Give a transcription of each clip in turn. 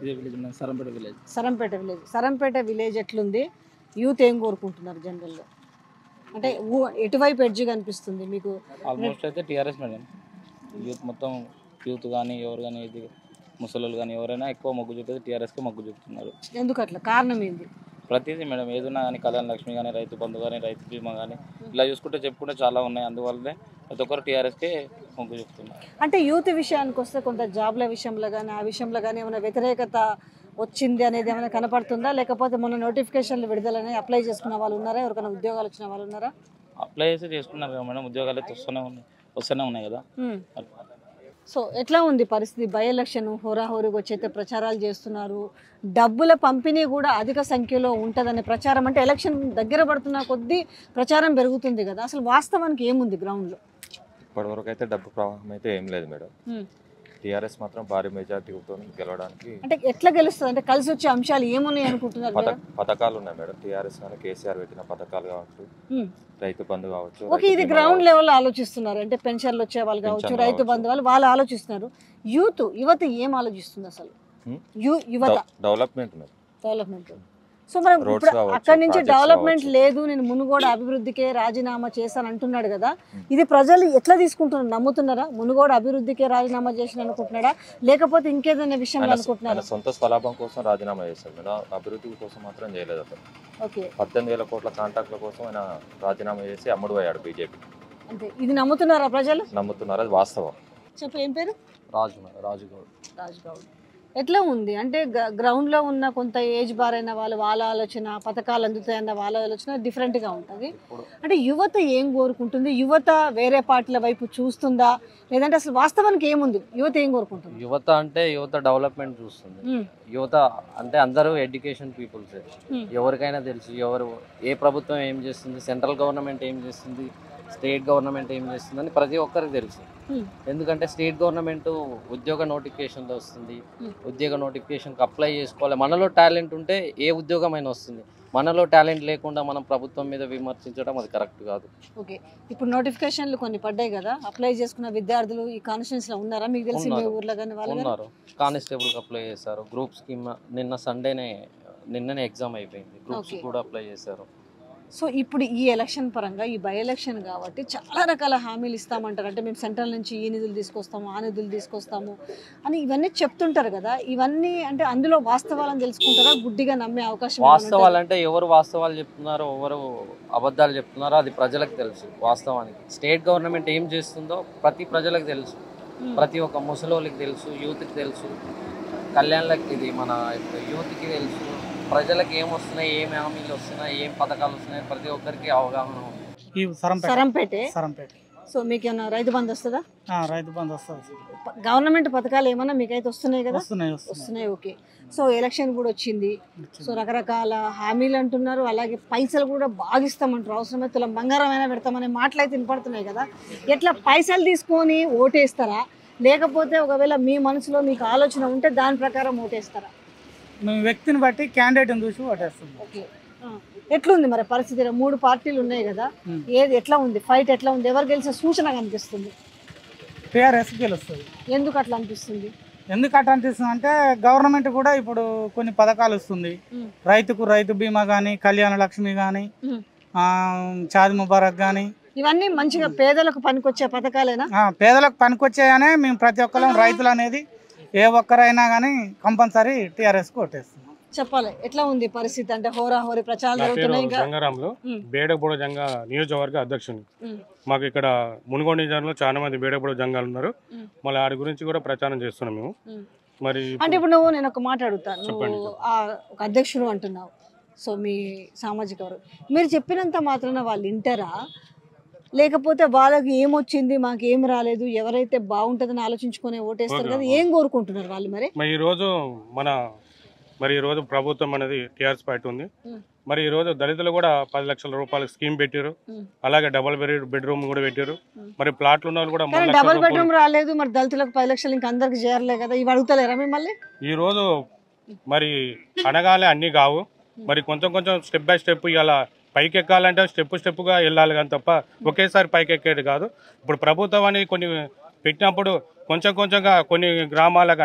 ఇదే విలేజ్ మన Sarampeta village Sarampeta village Sarampeta village ఎట్లుంది యూత్ ఏం కోరుకుంటున్నారు జనరల్గా అంటే ఊ- ఎటువైపు ఎడ్జ్ కనిపిస్తుంది మీకు ఆల్మోస్ట్ అయితే టీఆర్ఎస్ మేడం యూత్ మొత్తం యూత్ కానీ ఎవరు కానీ ఇది ముసలోళ్ళు కానీ ఎవరైనా ఎక్కువ మొగ్గు చూపేది టీఆర్ఎస్కి మొగ్గు చూపుతున్నారు ఎందుకు అట్లా కారణం ఏంది ప్రతిదీ మేడం ఏదున్నా కానీ కళ్యాణ లక్ష్మి కానీ రైతు బంధు కానీ రైతు బీమా కానీ ఇలా చూసుకుంటే చెప్పుకుంటే చాలా ఉన్నాయి అందువల్లనే ప్రతి ఒక్కరు టీఆర్ఎస్కే మొగ్గు చూపుతున్నారు అంటే యూత్ విషయానికి వస్తే కొంత జాబ్ల విషయంలో కానీ ఆ విషయంలో కానీ ఏమైనా వ్యతిరేకత వచ్చింది అనేది ఏమైనా కనపడుతుందా లేకపోతే మొన్న నోటిఫికేషన్లు విడుదలని అప్లై చేసుకున్న వాళ్ళు ఉన్నారా ఎవరికైనా ఉద్యోగాలు వచ్చిన వాళ్ళు ఉన్నారా అప్లై చేసి చేసుకున్నారు కదా మేడం ఉద్యోగాలు అయితే వస్తూనే ఉన్నాయి వస్తూనే ఉన్నాయి కదా హ్మ్. సో ఎట్లా ఉంది పరిస్థితి బై ఎలక్షన్ హోరాహోరీగా వచ్చైతే ప్రచారాలు చేస్తున్నారు డబ్బుల పంపిణీ కూడా అధిక సంఖ్యలో ఉంటుందనే ప్రచారం అంటే ఎలక్షన్ దగ్గర పడుతున్న కొద్దీ ప్రచారం పెరుగుతుంది కదా అసలు వాస్తవానికి ఏముంది గ్రౌండ్లో ఇప్పటివరకు అయితే డబ్బు ప్రవాహం అయితే ఏం లేదు మేడం టీఆర్ఎస్ మాత్రం భారీ మెజార్టీతో గెలవడానికి అంటే ఎట్లా గెలుస్తుంది అంటే కలిసి వచ్చే అంశాలు ఏమున్నాయి అనుకుంటున్నారు పథ మీరు? పథకాలు ఉన్నాయి మేడం టీఆర్ఎస్ కానీ కేసీఆర్ పెట్టిన పథకాలు కావచ్చు హ్మ్. రైతు బంధు కావచ్చు ఓకే రైతు ఇది బీమా గ్రౌండ్ కావచ్చు. లెవెల్లో ఆలోచిస్తున్నారు అంటే పెన్షన్లు వచ్చే వాళ్ళు కావచ్చు పెన్షన్ రైతు కావచ్చు. బంధు వాళ్ళు వాళ్ళు ఆలోచిస్తున్నారు యూత్ యువత ఏం ఆలోచిస్తుంది అసలు హ్మ్? యు యువత డెవ- డెవలప్మెంట్ మేడం డెవలప్మెంట్ సో మనం Roads ఇప్పుడు కావచ్చు, అక్కడి నుంచి projects డెవలప్మెంట్ కావచ్చు. లేదు నేను మునుగోడు అభివృద్ధికే రాజీనామా చేశాను అంటున్నాడు కదా ఇది ప్రజలు ఎట్లా తీసుకుంటున్నారు నమ్ముతున్నారా మునుగోడు అభివృద్ధికే రాజీనామా చేసిన అనుకుంటున్నాడా లేకపోతే ఇంకేదైనా విషయంలో ఆయన ఆయన అనుకుంటున్నారా సొంత స్వలాభం కోసం రాజీనామా చేశారు మేడం అభివృద్ధి కోసం మాత్రం చేయలేదు అతను ఓకే పద్దెనిమిది వేల కోట్ల కాంట్రాక్ట్ల కోసం ఆయన రాజీనామా చేసి అమ్ముడు పోయాడు బీజేపీ అంతే ఇది నమ్ముతున్నారా ప్రజలు నమ్ముతున్నారు అది వాస్తవం చెప్పు ఏం పేరు రాజు రాజు గౌడ్ రాజ్గౌడ్ ఎట్లా ఉంది అంటే గ- గ్రౌండ్లో ఉన్న కొంత ఏజ్ బార్ అయిన వాళ్ళు వాళ్ళ ఆలోచన పథకాలు అందుతాయన్న వాళ్ళ ఆలోచన డిఫరెంట్గా ఉంటుంది అంటే యువత ఏం కోరుకుంటుంది యువత వేరే పార్టీల వైపు చూస్తుందా లేదంటే అసలు వాస్తవానికి ఏముంది యువత ఏం కోరుకుంటుంది యువత అంటే యువత డెవలప్మెంట్ చూస్తుంది ఉమ్, యువత అంటే అందరూ ఎడ్యుకేషన్ పీపుల్స్ Hmm. ఎవరికైనా తెలుసు ఎవరు ఏ ప్రభుత్వం ఏం చేస్తుంది సెంట్రల్ గవర్నమెంట్ ఏం చేస్తుంది స్టేట్ గవర్నమెంట్ ఏం చేస్తుంది అని ప్రతి ఒక్కరికి తెలుసు Hmm. ఎందుకంటే స్టేట్ గవర్నమెంట్ ఉద్యోగ నోటిఫికేషన్లో వస్తుంది Hmm. ఉద్యోగ నోటిఫికేషన్కి అప్లై చేసుకోవాలి మనలో టాలెంట్ ఉంటే ఏ ఉద్యోగమైనా వస్తుంది మనలో టాలెంట్ లేకుండా మనం ప్రభుత్వం మీద విమర్శించడం అది కరెక్ట్ కాదు ఓకే ఇప్పుడు నోటిఫికేషన్లు కొన్ని పడ్డాయి కదా అప్లై చేసుకున్న విద్యార్థులు ఈ కాన్స్టిట్యూన్స్ లో ఉన్నారా మీకు తెలిసి మీ ఉన్నారు. ఊర్లో కానీ వాళ్ళు కానీ? ఉన్నారు కానిస్టేబుల్కి అప్లై చేశారు గ్రూప్ స్కీమ్ నిన్న సండేనే నిన్ననే ఎగ్జామ్ అయిపోయింది గ్రూప్స్ Okay. కూడా అప్లై చేశారు సో ఇప్పుడు ఈ ఎలక్షన్ పరంగా ఈ బై ఎలక్షన్ కాబట్టి చాలా రకాల హామీలు ఇస్తామంటారు అంటే మేము సెంట్రల్ నుంచి ఈ నిధులు తీసుకొస్తాము ఆ నిధులు తీసుకొస్తాము అని ఇవన్నీ చెప్తుంటారు కదా ఇవన్నీ అంటే అందులో వాస్తవాలను తెలుసుకుంటారా గుడ్డిగా నమ్మే అవకాశం ఏమైనా ఉంటుందా? వాస్తవాలు అంటే ఎవరు వాస్తవాలు చెప్తున్నారో ఎవరు అబద్ధాలు చెప్తున్నారో అది ప్రజలకు తెలుసు వాస్తవానికి స్టేట్ గవర్నమెంట్ ఏం చేస్తుందో ప్రతి ప్రజలకు తెలుసు ఉమ్. ప్రతి ఒక్క ముసలోళ్ళకి తెలుసు యూత్కి తెలుసు కళ్యాణ్లకి ఇది మన యూత్కి తెలుసు ప్రజలకు ఏం వస్తున్నాయి ఏం హామీలు వస్తున్నాయి ఏం పథకాలు వస్తున్నాయి ప్రతి ఒక్కరికి అవగాహన ఉంది ఈ సరంపేట సరంపేటే సరంపేట సో మీకు ఏమైనా రైతు బంధు వస్తుందా ఆ, రైతు బంధు వస్తుంది ప- గవర్నమెంట్ పథకాలు ఏమైనా మీకైతే వస్తున్నాయి కదా వస్తున్నాయి వస్తున్నాయి వస్తున్నాయి ఓకే సో ఎలక్షన్ కూడా వచ్చింది సో రకరకాల హామీలు అంటున్నారు అలాగే పైసలు కూడా బాగా ఇస్తామంటారు అవసరమైతే తులం బంగారం అయినా పెడతామనే మాటలు అయితే వినపడుతున్నాయి కదా ఎట్లా పైసలు తీసుకొని ఓటేస్తారా లేకపోతే ఒకవేళ మీ మనసులో మీకు ఆలోచన ఉంటే దాని ప్రకారం ఓటేస్తారా మేము వ్యక్తిని బట్టి క్యాండిడేట్ని చూసి ఓటేస్తుంది ఓకే ఆ. ఎట్లుంది మరి పరిస్థితి ఈడ మూడు పార్టీలు ఉన్నాయి కదా Hmm. ఏది ఎట్లా ఉంది ఫైట్ ఎట్లా ఉంది ఎవరు గెలిచే సూచన కనిపిస్తుంది టీఆర్ఎస్ గెలుస్తుంది ఎందుకు అట్లా అనిపిస్తుంది ఎందుకు అట్లా అనిపిస్తుంది అంటే గవర్నమెంట్ కూడా ఇప్పుడు కొన్ని పథకాలు ఇస్తుంది ఉమ్. రైతుకు రైతు బీమా కానీ కళ్యాణ లక్ష్మి కానీ ఉమ్. చాద్ ముబారక్ కానీ ఇవన్నీ మంచిగా పేదలకు పనికొచ్చే పథకాలేనా పేదలకు పనికొచ్చాయనే మేము ప్రతి ఒక్కరం రైతులు అనేది ఏ ఒక్కరైనా కానీ కంపల్సరీ టీఆర్ఎస్కి ఓటేస్తున్నాం చెప్పాలి ఎట్లా ఉంది పరిస్థితి అంటే హోరా హోరీ ప్రచారాలు నా పేరు జరుగుతున్నాయి ఇంకా జంగారాంలో ఉమ్. బేడబోడ జంగ నియోజకవర్గ అధ్యక్షుని ఉమ్. మాకు ఇక్కడ మునుగోడు నియోజకవర్గంలో చాలా మంది బేడబోడ జంగాలు ఉన్నారు ఉమ్. మళ్ళీ ఆడి గురించి కూడా ప్రచారం చేస్తున్నాం మేము ఉమ్. మరి అంటే ఇప్పుడు నువ్వు నేను ఒక మాట అడుగుతాను చెప్పండి. నువ్వు ఆ ఒక అధ్యక్షుడు అంటున్నావు సో మీ సామాజిక వర్గం మీరు చెప్పినంత మాత్రాన వాళ్ళు వింటారా లేకపోతే వాళ్ళకి ఏమొచ్చింది మాకు ఏం రాలేదు ఎవరైతే బాగుంటుందని ఆలోచించుకొని ఓటేస్తారు ఓకే. కదా ఏం కోరుకుంటున్నారు వాళ్ళు మరి మరి ఈరోజు మన మరి ఈరోజు ప్రభుత్వం అనేది టీఆర్ఎస్ పార్టీ ఉంది ఉమ్. మరి ఈరోజు దళితులు కూడా పది లక్షల రూపాయల స్కీమ్ పెట్టారు ఉమ్. అలాగే డబుల్ బెడ్ బెడ్రూమ్ కూడా పెట్టారు ఉమ్. మరి ప్లాట్లు ఉన్న వాళ్ళు కూడా మూడు కానీ లక్షల డబుల్ రూపాయలు బెడ్రూమ్ రాలేదు మరి దళితులకు పది లక్షలు ఇంకా అందరికి చేరలే కదా ఇవి అడుగుతలేరా మిమ్మల్ని ఈ రోజు మరి అనగానే అన్ని కావు మరి కొంచెం కొంచెం స్టెప్ బై స్టెప్ ఇలా పైకి ఎక్కాలంటే స్టెప్ స్టెప్గా వెళ్ళాలి కానీ తప్ప ఒకేసారి పైకి ఎక్కేది కాదు ఇప్పుడు ప్రభుత్వం అని కొన్ని పెట్టినప్పుడు కొంచెం కొంచెంగా కొన్ని గ్రామాల కానీ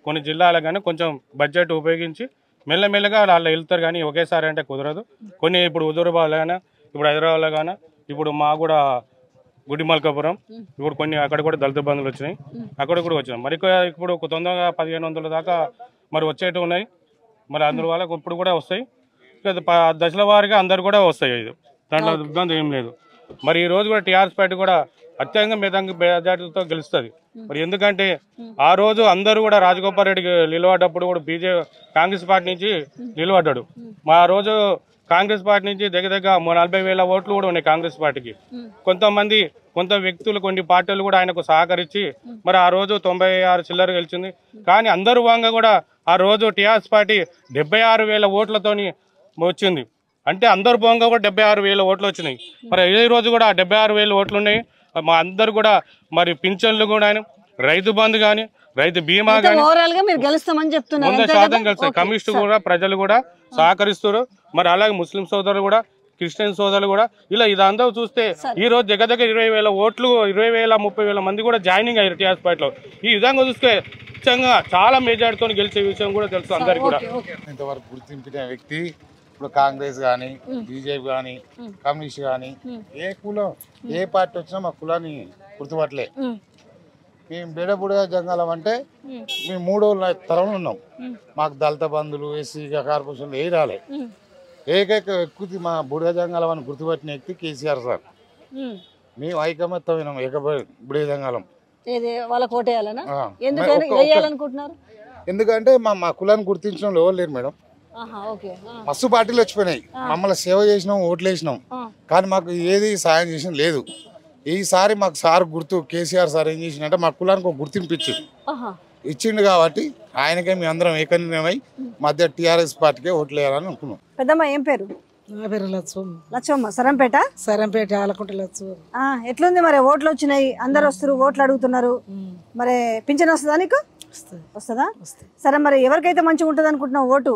కొన్ని జిల్లాలకు కానీ కొంచెం బడ్జెట్ ఉపయోగించి మెల్లమెల్లగా వాళ్ళు వెళ్తారు కానీ ఒకేసారి అంటే కుదరదు కొన్ని ఇప్పుడు హుజూరాబాద్లో కానీ ఇప్పుడు హైదరాబాద్లో కానీ ఇప్పుడు మా కూడా గుడి మల్కాపురం ఇప్పుడు కొన్ని అక్కడ కూడా దళిత బంధువులు వచ్చినాయి అక్కడ కూడా వచ్చినాయి మరి కొ- ఇప్పుడు ఒక తొందరగా పదిహేను వందల దాకా మరి వచ్చేటి ఉన్నాయి మరి అందులో వాళ్ళకి ఇప్పుడు కూడా వస్తాయి ఇక ప- దశల వారీగా అందరు కూడా వస్తాయి ఇది దాంట్లో ఇబ్బంది ఏం లేదు మరి ఈ రోజు కూడా టీఆర్ఎస్ పార్టీ కూడా అత్యంత మెదంగా మెజార్టీలతో గెలుస్తుంది మరి ఎందుకంటే ఆ రోజు అందరూ కూడా రాజగోపాల్ రెడ్డి నిలబడ్డప్పుడు కూడా బీజేపీ కాంగ్రెస్ పార్టీ నుంచి నిలబడ్డాడు మా ఆ రోజు కాంగ్రెస్ పార్టీ నుంచి దగ్గర దగ్గర మూడు నలభై వేల ఓట్లు కూడా ఉన్నాయి కాంగ్రెస్ పార్టీకి కొంతమంది కొంత వ్యక్తులు కొన్ని పార్టీలు కూడా ఆయనకు సహకరించి మరి ఆ రోజు తొంభై ఆరు చిల్లర గెలిచింది కానీ అందరూ వంగ కూడా ఆ రోజు టీఆర్ఎస్ పార్టీ డెబ్బై ఆరు వేల ఓట్లతోని వచ్చింది అంటే అందరు పోగా కూడా డెబ్బై ఆరు వేల ఓట్లు వచ్చినాయి మరి ఈ రోజు కూడా డెబ్బై ఆరు వేల ఓట్లు ఉన్నాయి మా అందరు కూడా మరి పింఛన్లు కూడా రైతు బంధు కానీ రైతు బీమా కానీ ఓవరాల్ గా మీరు గెలుస్తామని చెప్తున్నారు వంద అంతే శాతం కదా? కలిసాయి ఓకే, కమ్యూనిస్ట్ సరే. కూడా ప్రజలు కూడా సహకరిస్తారు మరి అలాగే ముస్లిం సోదరులు కూడా క్రిస్టియన్ సోదరులు కూడా ఇలా ఇదంతా చూస్తే ఈ రోజు దగ్గర దగ్గర ఇరవై వేల ఓట్లు ఇరవై వేల ముప్పై వేల మంది కూడా జాయినింగ్ అయ్యారు టీఆర్ఎస్ పార్టీలో ఈ విధంగా చూస్తే ఖచ్చితంగా చాలా మెజార్టీతో గెలిచే విషయం కూడా తెలుసు అందరికి కూడా ఓకే, ఓకే. ఇంతవరకు గుర్తింపిన వ్యక్తి ఇప్పుడు కాంగ్రెస్ కానీ బీజేపీ కానీ కమ్యూనిస్ట్ కానీ ఏ కులం ఏ పార్టీ వచ్చినా మా కులాన్ని గుర్తుపట్టలే ఉమ్. మేము బెడబుడ జంగాలం అంటే మేము మూడో తరంలో ఉన్నాం మాకు దళిత బంధువులు ఎస్సీ కార్పొరేషన్లు ఏ రాలే ఉమ్. ఏకైక వ్యక్తి మా బుడిగ జంగాలం అని గుర్తుపట్టిన వ్యక్తి కేసీఆర్ సార్ ఉమ్. మేము ఐకమత్యమైనాం ఏక బుడిగ జంగాలం ఏది వాళ్ళకి ఓటేయాలనా ఆ. ఎందుకని ఒక్క- ఒక్క- వేయాలనుకుంటున్నారు ఎందుకంటే మా మా కులాన్ని గుర్తించడం ఎవరు లేరు మేడం ఆహా ఓకే ఆ. మస్తు పార్టీలు వచ్చిపోయినాయి మమ్మల్ని సేవ చేసినాం ఓట్లు వేసినాం ఆ. కానీ మాకు ఏది సాయం చేసిన లేదు ఈసారి మాకు సార్ గుర్తు కేసీఆర్ సార్ ఏం చేసిందంటే మా కులానికి ఒక గుర్తింపు ఇచ్చిండు ఆహా ఇచ్చిండు కాబట్టి ఆయనకే మేము అందరం ఏకనిర్ణయమై మధ్య టీఆర్ఎస్ పార్టీకే ఓట్లు వేయాలని అనుకున్నాం పెద్దమ్మ ఏం పేరు నా పేరు లచ్చమ్మ లచ్చమ్మ సరంపేట సరంపేట ఆలకుంట లచ్చమ్మ ఆ, ఎట్లుంది మరి ఓట్లు వచ్చినాయి అందరు వస్తారు ఓట్లు అడుగుతున్నారు మరి పింఛన్ వస్తుందా నీకు వస్తుంది వస్తుందా సరే మరి ఎవరికైతే మంచిగా ఉంటుంది అనుకుంటున్నావు ఓటు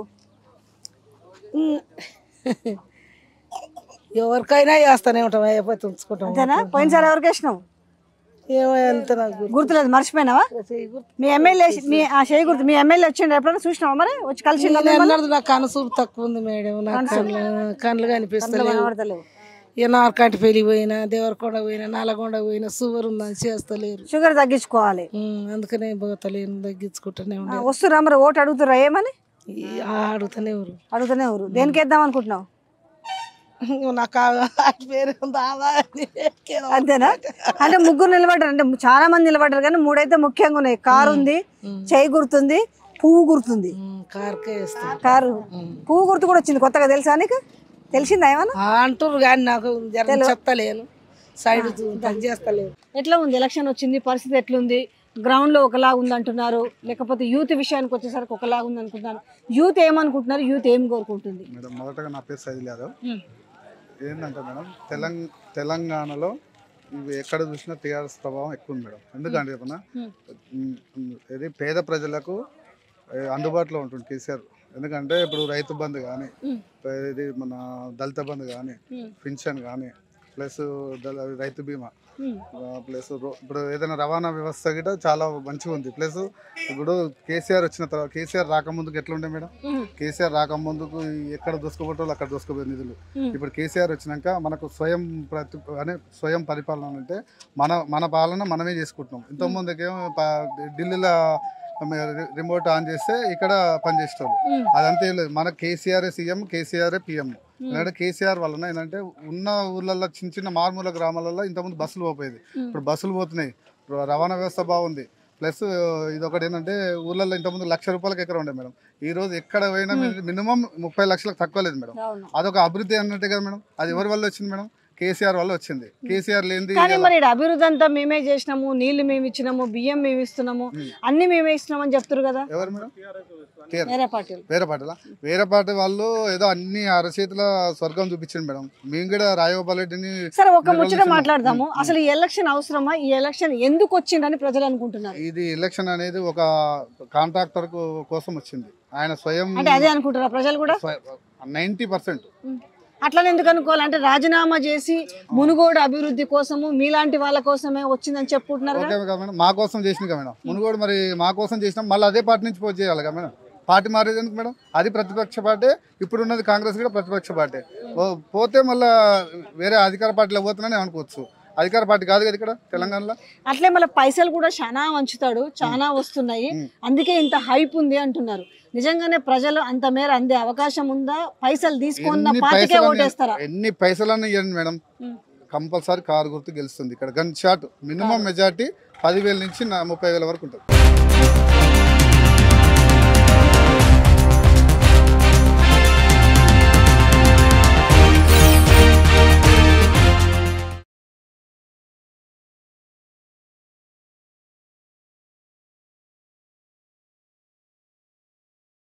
ఎవరికైనా వేస్తానే ఉంటాం అయిపోతే ఉంచుకుంటాం అంతేనా పోయినసారి ఎవరికి వేసినావు ఏమో ఎంత నాకు గుర్తు. గుర్తులేదు మర్చిపోయినావా మీ ఎమ్మెల్యే మీ ఆ చేయి గుర్తు మీ ఎమ్మెల్యే వచ్చిండు ఎప్పుడైనా చూసినావా మరి వచ్చి కలిసి నేను అన్నది నాకు కనుసూపు తక్కువ ఉంది మేడం నాకు కళ్ళు కళ్ళు కనిపిస్తలేవు కనబడతలేవు ఇక నార్కంటి పెళ్లి పోయినా దేవరకొండ పోయినా నల్లగొండ పోయినా షుగర్ ఉందని చేస్తలేరు షుగర్ తగ్గించుకోవాలి ఉమ్, అందుకనే పోతలేను తగ్గించుకుంటూనే ఆ, ఉండే వస్తురా మరి ఓటు అడుగుతురా ఏమని అడుగుతూనే ఎవరు అడుగుతూనే ఎవరు దేనికి వేద్దాం అనుకుంటున్నావు నాకు ఆ- ఆ పేరు దాదా అని ఎక్కేదో. అంతేనా అంటే ముగ్గురు నిలబడ్డారు అంటే చాలా మంది నిలబడ్డారు కానీ మూడైతే ముఖ్యంగా ఉన్నాయి కారు ఉంది చేయి గుర్తుంది పువ్వు గుర్తుంది ఉమ్, కారుకే వేస్తా కారు పువ్వు గుర్తు కూడా వచ్చింది కొత్తగా తెలుసా నీకు తెలిసిందా ఏమన్నా ఆ అంటుర్రు కానీ నాకు జర చెప్తలేను సైడ్ టచ్ చేస్తలేను ఎట్లా ఉంది ఎలక్షన్ వచ్చింది పరిస్థితి ఎట్లుంది గ్రౌండ్ లో ఒకలాగా ఉంది అంటున్నారు లేకపోతే యూత్ విషయానికి వచ్చేసరికి ఒకలాగా ఉంది అనుకుంటున్నారు యూత్ ఏమనుకుంటున్నారు యూత్ ఏం కోరుకుంటుంది మేడం మొదటగా నా పేరు సైద్ యాదవ్ మ్మ్. ఏంటంటే మేడం తెలంగ తెలంగాణలో ఇవి ఎక్కడ చూసినా టీఆర్ఎస్ ప్రభావం ఎక్కువ ఉంది మేడం ఎందుకంటే చెప్పనా మ్మ్. మ్, ఇది పేద ప్రజలకు ఏ, అందుబాటులో ఉంటుంది కేసీఆర్ ఎందుకంటే ఇప్పుడు రైతు బంధు కానీ మ్మ్. ఇది మన దళిత బంధు కానీ మ్మ్. పింఛన్ కానీ ప్లస్ దళ- రైతు బీమా మ్మ్. ప్లస్ ఇప్పుడు ఏదైనా రవాణా వ్యవస్థ గిట్ట చాలా మంచిగా ఉంది ప్లస్ ఇప్పుడు కేసీఆర్ వచ్చిన తర్వాత కేసీఆర్ రాకముందుకు ఎట్లుండే మేడం మ్మ్. కేసీఆర్ రాకముందుకు ఎక్కడ దోసుకోబట్టాలో అక్కడ దోసుకోబోయే నిధులు మ్మ్. ఇప్పుడు కేసీఆర్ వచ్చినాక మనకు స్వయం ప్రతి అనే స్వయం పరిపాలన అంటే మన మన పాలన మనమే చేసుకుంటున్నాం ఇంతకుముందుకేమో ప- ఢిల్లీలో రి- రిమోట్ ఆన్ చేస్తే ఇక్కడ పనిచేసేవాళ్ళు మ్మ్. అదంతా ఏం లేదు మన కేసీఆర్ సీఎం కేసీఆర్ పిఎం ఎందుకంటే కేసీఆర్ వలన ఏంటంటే ఉన్న ఊర్లలో చిన్న చిన్న మారుమూల గ్రామాలలో ఇంతకుముందు బస్సులు పోయేది ఇప్పుడు బస్సులు పోతున్నాయి ఇప్పుడు రవాణా వ్యవస్థ బాగుంది ప్లస్ ఇది ఒకటి ఏంటంటే ఊర్లలో ఇంతకుముందు లక్ష రూపాయలకి ఎక్కడ ఉండే మేడం ఈ రోజు ఎక్కడ పోయినా మినిమం ముప్పై లక్షలకు తక్కువ లేదు మేడం అవును అదొక అభివృద్ధి అన్నట్టే కదా మేడం అది ఎవరి వల్ల వచ్చింది మేడం కేసీఆర్ వల్ల వచ్చింది కేసీఆర్ లేనిది కానీ ఇలా- మరి ఈడ అభివృద్ధి అంతా మేమే చేసినాము నీళ్లు మేము ఇచ్చినాము బియ్యం మేము ఇస్తున్నాము అన్ని మేమే ఇస్తున్నాము అని చెప్తారు కదా ఎవరు మేడం టీఆర్ వేరే పార్టీలు వేరే పార్టీలా వేరే పార్టీ వాళ్ళు ఏదో అన్ని అరచేతుల స్వర్గం చూపించారు మేడం మేము కూడా రాజగోపాల్ రెడ్డిని సరే ఒక ముచ్చట నిర్వహించినాం. మాట్లాడదాము అసలు ఈ ఎలక్షన్ అవసరమా ఈ ఎలక్షన్ ఎందుకు వచ్చిందని ప్రజలు అనుకుంటున్నారు ఇది ఎలక్షన్ అనేది ఒక కాంట్రాక్టర్ కోసం వచ్చింది ఆయన స్వయం అంటే అదే అనుకుంటారా ప్రజలు కూడా నైంటీ పర్సెంట్ అట్లనే ఎందుకు అనుకోవాలి అంటే రాజీనామా చేసి మునుగోడు అభివృద్ధి కోసము మీలాంటి వాళ్ళ కోసమే వచ్చిందని చెప్పుకుంటున్నారు ఓకే కదా మేడం మా కోసం చేసింది కదా మేడం మునుగోడు మరి మా కోసం చేసినాం మళ్ళీ అదే పార్టీ నుంచి పోటీ చేయాలి కదా మేడం పార్టీ మారేది ఎందుకు మేడం అది ప్రతిపక్ష పార్టీ ఇప్పుడు ఉన్నది కాంగ్రెస్ కూడా ప్రతిపక్ష పార్టీ ఓ- పోతే మళ్ళీ వేరే అధికార పార్టీలో పోతున్నానే అనుకోవచ్చు అధికార పార్టీ కాదు కదా ఇక్కడ తెలంగాణలో అట్లే మళ్ళీ పైసలు కూడా చాలా వంచుతాడు చాలా వస్తున్నాయి అందుకే ఇంత హైప్ ఉంది అంటున్నారు నిజంగానే ప్రజలు అంత మేర అందే అవకాశం ఉందా పైసలు తీసుకున్న ఎన్ని పార్టీకే పైసలని- ఓటేస్తారా ఎన్ని పైసలన్నీ ఇవ్వండి మేడం కంపల్సరీ కారు గుర్తు గెలుస్తుంది ఇక్కడ గన్ షాట్ మినిమం మెజార్టీ పదివేల నుంచి నా ముప్పై వేల వరకు ఉంటుంది